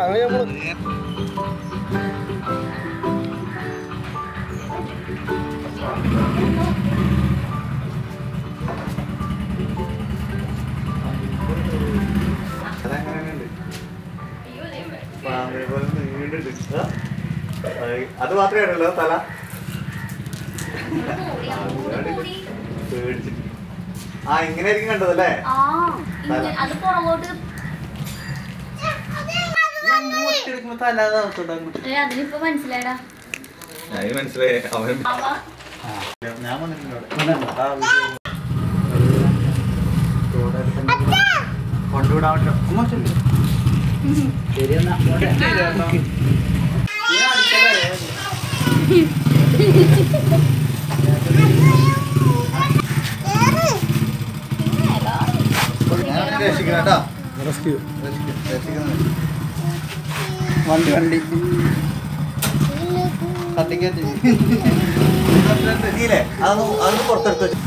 അങ്ങനെ നമ്മള് അത് മാത്രമേ ഉള്ളൂ തല പേടിച്ചിട്ട് ആ ഇങ്ങനെ ആയിരിക്കും കണ്ടതല്ലേ ആ ഇങ്ങനെ അത് പുറകോട്ട് എടുക്കുമ്പോ തല താഴത്തോട്ട് അങ്ങോട്ട്. ഏ, അതിനിപ്പോ മനസ്സിലായടാ അത് മനസ്സിലായി അവൻ അവ ഞാൻ വന്നിട്ടുണ്ട് കൊണ്ടുവിടാൻ പറ്റില്ല ഉമ്മ ചെല്ലു. ശരി എന്നാ പോട്ടെ. നീ അടിക്കല്ലേ? ഞാൻ രക്ഷിക്കണം കേട്ടോ റെസ്ക്യൂ രക്ഷിക്കണം, രക്ഷിക്കണം. വണ്ടി വണ്ടി കത്തിക്കത്തി നീലേ അതൊന്ന് അതൊന്ന് പുറത്തെടുത്ത് വെച്ച്.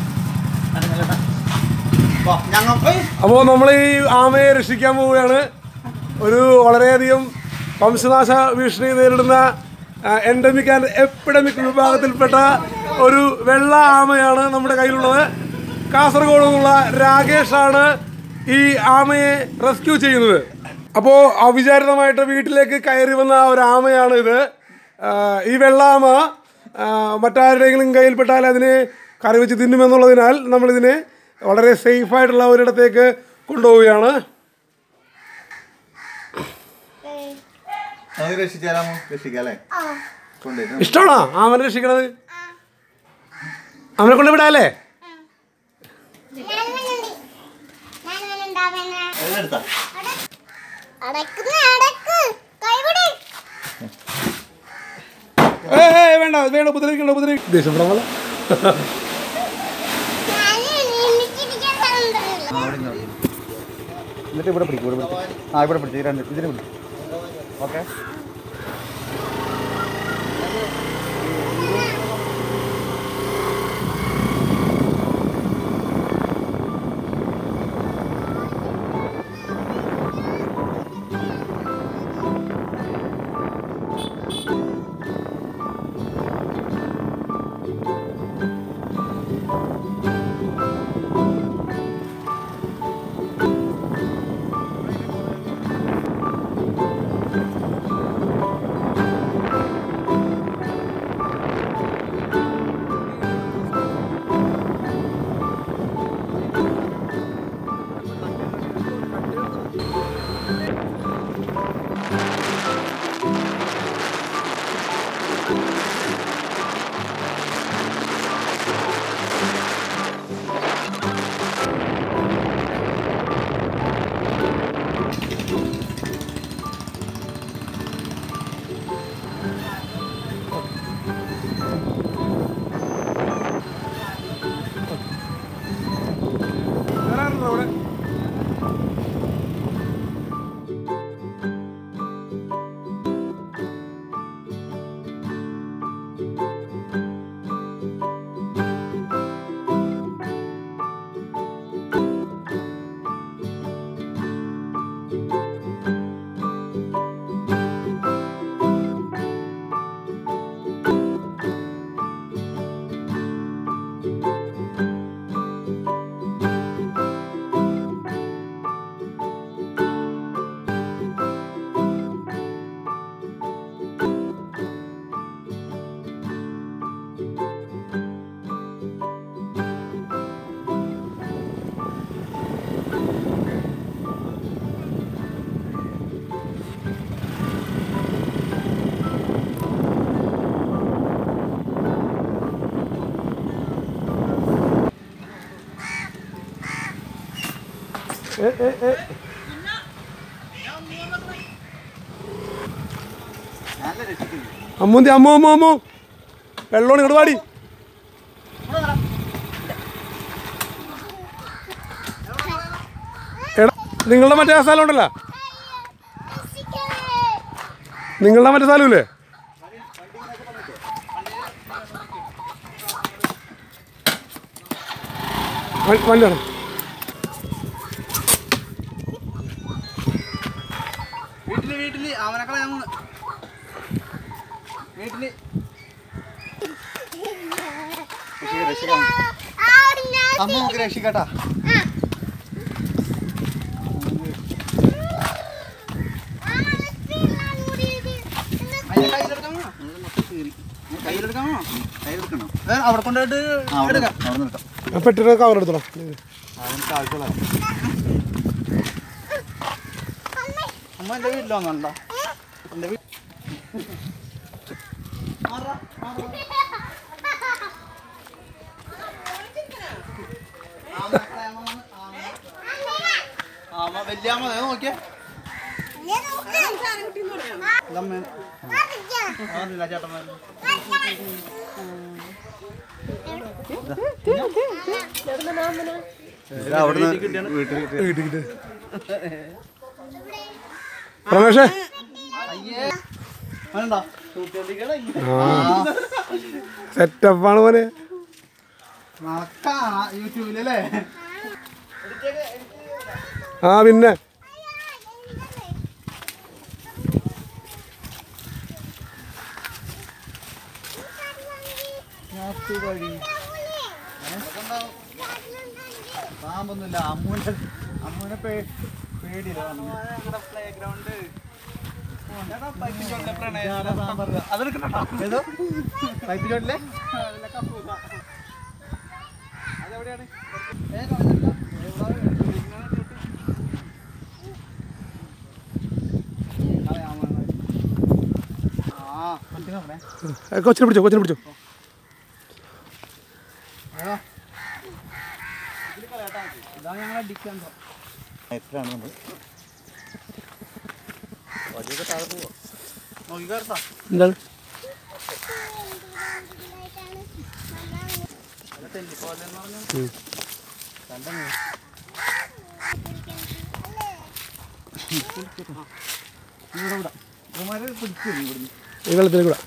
വാ, ഞങ്ങൾ അപ്പോൾ നമ്മൾ ഈ ആമയെ രക്ഷിക്കാൻ പോവുകയാണ് ഒരു വളരെയധികം വംശനാശ ഭീഷണി നേരിടുന്ന എൻഡമിക് ആൻഡ് എപ്പിഡമിക് വിഭാഗത്തിൽപ്പെട്ട ഒരു വെള്ള ആമയാണ് നമ്മുടെ കയ്യിലുള്ളത് കാസർഗോഡ് നിന്നുള്ള രാകേഷാണ് ഈ ആമയെ റെസ്ക്യൂ ചെയ്യുന്നത് അപ്പോൾ അവിചാരിതമായിട്ട് വീട്ടിലേക്ക് കയറി വന്ന ഒരു ആമയാണ് ഇത് ആ, ഈ വെള്ള ആമ ആ, മറ്റാരുടെയെങ്കിലും കയ്യിൽപ്പെട്ടാൽ അതിനെ കറി വെച്ച് തിന്നുമെന്നുള്ളതിനാൽ നമ്മളിതിനെ വളരെ സേഫ് ആയിട്ടുള്ള ഒരിടത്തേക്ക് കൊണ്ടുപോവുകയാണ് നമുക്ക് രക്ഷിച്ചാലാമോ രക്ഷിക്കാം അല്ലേ കൊണ്ടുവരും ഇഷ്ടമാണോ ആമനെ രക്ഷിക്കണത് അവനെ കൊണ്ട് വിടാല്ലേ എടുത്താ അടക്കുന്ന അടക്ക് കൈവിട് ഏ ഏ വേണ്ട വേണ്ട ഉപദ്രവിക്കണ്ട ഉപദ്രവിക്കും ദേഷ്യപ്പെടാൻ പോലെ ഞാൻ എനിക്കിരിക്കാൻ സ്ഥലമുണ്ടല്ലോ എന്നിട്ട് ഇവിടെ പിടിക്കും ഇവിടെ പിടിക്കും ആ ഇവിടെ പിടിച്ചു രണ്ട് ഇതിന് പിടിക്കും ഓക്കെ അമ്മൂന്തി അമ്മു അമ്മു അമ്മു വെള്ളോണ് ഇങ്ങോട്ട് പാടി എടാ നിങ്ങളുടെ മറ്റേ ആ സ്ഥലം ഉണ്ടല്ലോ നിങ്ങളുടെ മറ്റേ സ്ഥലമില്ലേ വ- വണ്ടിയാണ് വീട്ടില് വീട്ടില് അവനെ കളയാൻ പോണ്. വീട്ടില് ആ ഒരു നാ- അമ്മ നമുക്ക് രക്ഷിക്കട്ടാ ആ മനസ്സിലാണ് മുടിയത്. എന്ന് അതിന്റെ കയ്യിലെടുക്കാൻ പോണോ? കയ്യിലെടുക്കാൻ പോണോ? കയ്യിലെടുക്കണോ ഏ, അവിടെ കൊണ്ടുപോയിട്ട് ആ അവിടെ എടുക്കാം അവിടെ നിർത്താം ആ പെട്ടിയുടെ കവർ എടുത്തോളാം അതിനൊക്കെ ആവശ്യമുള്ള അമ്മ എന്റെ വീട്ടിൽ വന്നോണ്ടാ എന്റെ വീട്ടിൽ ആമ വലിയ ആമ ദേ നോക്കിയേ നീ നോക്ക്. ആ, ഇതമ്മ കാണിക്കാം. അതൊന്നുമില്ല ചേട്ടന്മാർ അവിടുന്ന് വീട്ടിൽ വീട്ടിൽ പ്രമേഷേ വേണ്ടോ ആ സെറ്റപ്പാണ് മോനെ നടക്കാ യൂട്യൂബിലല്ലേ ആ പിന്നെ പാമ്പൊന്നുമില്ല അമ്മൂനെ അമ്മൂനെ പേ പേടിയില്ല പ്ലേ ഗ്രൗണ്ട് അതെടുക്കട്ടോ ഏതോ പൈപ്പിലോട്ടിലെ അതെവിടെയാണ് ആ ഏ, കൊച്ചിനെ പിടിച്ചോ കൊച്ചിനെ പിടിച്ചോ ഇതാണ് ഞങ്ങളെ ഡിക്കൻസോ എത്രയാണ് നമ്മൾ നോക്കി കേട്ടോ എന്താണ് ഇവന്മാര് പിടിച്ചു ഇവിടുന്ന് ഈ വെള്ളത്തിൽ കൂടെ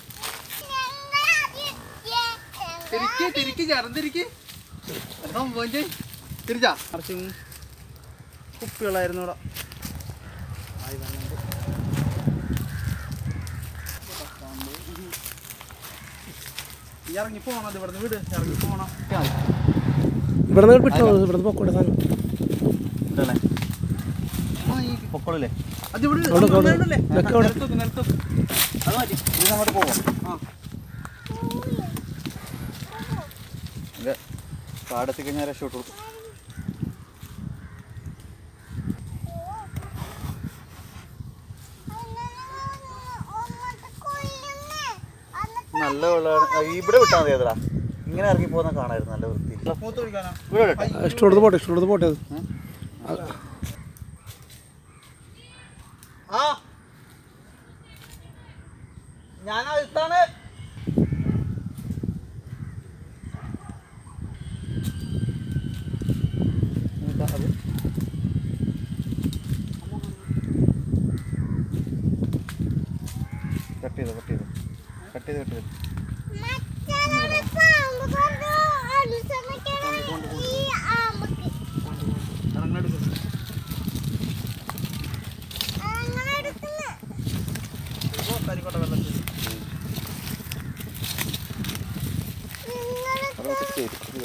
തിരിക്ക് തിരിക്ക് ചേർന്നിരിക്ക് സംഭവം ചെയ് തിരിച്ചാ കുറച്ചും കുപ്പികളായിരുന്നു ഇവിടെ ഈ ഇറങ്ങി പോണത് ഇവിടുന്ന് വീട് ഇറങ്ങി പോണം ഇവിടെ നിന്ന് പിടിച്ചോ ഇവിടെ നിന്ന് പൊക്കോട്ടെ സാധനം ഇതല്ലേ ആ, ഈ- പൊക്കോളല്ലേ അത് ഇവിടെ അവിടെ അങ്ങ് അവിടെ. വേണ്ടല്ലേ? ഇതൊക്കെ അവിടെ. നിലത്ത് വെക്ക്, നിലത്ത് വെക്ക്. അത് മതി ഇത് അങ്ങോട്ട് പോവാം ആ ഇത് കാടെത്തി കഴിഞ്ഞാൽ രക്ഷപ്പെട്ടു നല്ല വെള്ളമാണ് ഇവിടെ വിട്ടാൽ മതി അതിലാ ഇങ്ങനെ ഇറങ്ങി പോകുന്ന കാണായിരുന്നു നല്ല വൃത്തി മൂത്ത് പിടിക്കാനോ ഇവിടെ വിടട്ടെ ഇഷ്ടമുള്ളത് പോട്ടെ ഇഷ്ടമുള്ളത് പോട്ടെ അത് ആ ഞാൻ അടുത്താണ് എന്നിട്ടാ അത് കട്ട് ചെയ്തോ കട്ട് ചെയ്തോ കട്ട് ചെയ്ത് കട്ട് ചെയ്ത് ഇറങ്ങെടുക്കും കരിക്കോട്ട വെള്ളത്തിൽ അതൊക്കെ ശരി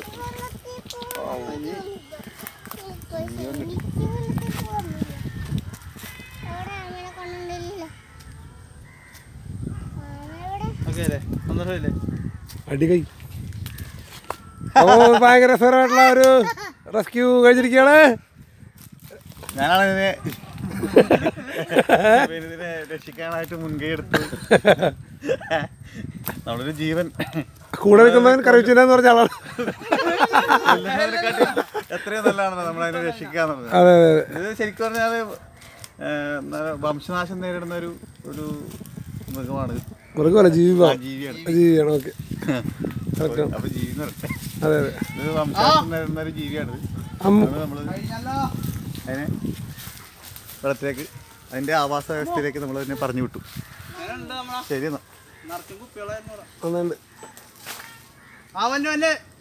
ഓക്കെ അല്ലേ സന്തോഷമില്ലേ അടി കൈ അപ്പോൾ ഭയങ്കര രസകരമായിട്ടുള്ള ഒരു റെസ്ക്യൂ കഴിഞ്ഞിരിക്കുകയാണ് ഞാനാണ് ഇതിനെ ഇതിനെ രക്ഷിക്കാനായിട്ട് മുൻകൈ എടുത്തു നമ്മളൊരു ജീവൻ കൂടെ നിൽക്കുന്നവൻ കറിവച്ചില്ലെന്ന് പറഞ്ഞ ആളാണ് എല്ലാവരെക്കാട്ടും എത്രയോ നല്ലതാണല്ലോ നമ്മളതിനെ രക്ഷിക്കാന്നുള്ളത് അതെ അതെ അതെ ഇത് ശരിക്കും പറഞ്ഞാൽ വംശനാശം നേരിടുന്ന ഒരു ഒരു മൃഗമാണ് ഇത്. മൃഗമല്ല ആ ജീവിതമാണ് ജീവിയാണ് ജീവിയാണ് ഓക്കെ കറക്റ്റ് അപ്പൊ ജീവി എന്ന് പറയട്ടെ അതെ അതെ ഇത് വംശനാശം നേരിടുന്ന ഒരു ജീവിയാണ് അമ്മ അത് നമ്മൾ കഴിഞ്ഞല്ലോ അതിനെ വെള്ളത്തിലേക്ക് അതിന്റെ ആവാസ വ്യവസ്ഥയിലേക്ക് നമ്മൾ അതിനെ പറഞ്ഞു വിട്ടു എങ്ങനെയുണ്ട് നമ്മളെ ശരി എന്നാ നിറച്ചും കുപ്പികളായിരുന്നു ഇവിടെ നന്നുണ്ട് ആ വന്നെ വന്നെ